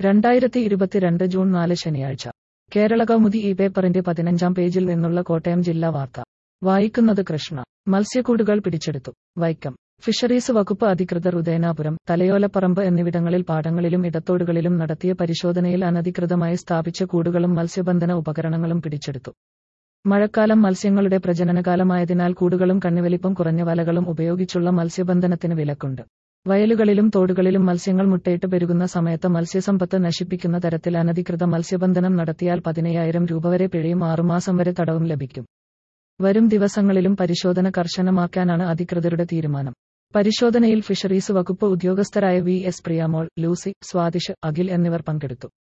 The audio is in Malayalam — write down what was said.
രണ്ടായിരത്തി ഇരുപത്തിരണ്ട് ജൂൺ നാല് ശനിയാഴ്ച കേരള കൗമുദി ഈ പേപ്പറിന്റെ പതിനഞ്ചാം പേജിൽ നിന്നുള്ള കോട്ടയം ജില്ലാ വാർത്ത വായിക്കുന്നത് കൃഷ്ണ മത്സ്യക്കൂടുകൾ പിടിച്ചെടുത്തു വൈക്കം ഫിഷറീസ് വകുപ്പ് അധികൃതർ ഉദയനാപുരം തലയോലപ്പറമ്പ് എന്നിവിടങ്ങളിൽ പാടങ്ങളിലും ഇടത്തോടുകളിലും നടത്തിയ പരിശോധനയിൽ അനധികൃതമായി സ്ഥാപിച്ച കൂടുകളും മത്സ്യബന്ധന ഉപകരണങ്ങളും പിടിച്ചെടുത്തു മഴക്കാലം മത്സ്യങ്ങളുടെ പ്രജനനകാലമായതിനാൽ കൂടുകളും കണ്ണിവലിപ്പം കുറഞ്ഞ വലകളും ഉപയോഗിച്ചുള്ള മത്സ്യബന്ധനത്തിന് വിലക്കുണ്ട് വയലുകളിലും തോടുകളിലും മത്സ്യങ്ങൾ മുട്ടയിട്ട് പെരുകുന്ന സമയത്ത് മത്സ്യസമ്പത്ത് നശിപ്പിക്കുന്ന തരത്തിൽ അനധികൃത മത്സ്യബന്ധനം നടത്തിയാൽ പതിനയ്യായിരം രൂപ വരെ പിഴയും ആറുമാസം വരെ തടവും ലഭിക്കും വരും ദിവസങ്ങളിലും പരിശോധന കർശനമാക്കാനാണ് അധികൃതരുടെ തീരുമാനം പരിശോധനയിൽ ഫിഷറീസ് വകുപ്പ് ഉദ്യോഗസ്ഥരായ വി എസ് പ്രിയാമോൾ ലൂസി സ്വാതിഷ് അഖിൽ എന്നിവർ പങ്കെടുത്തു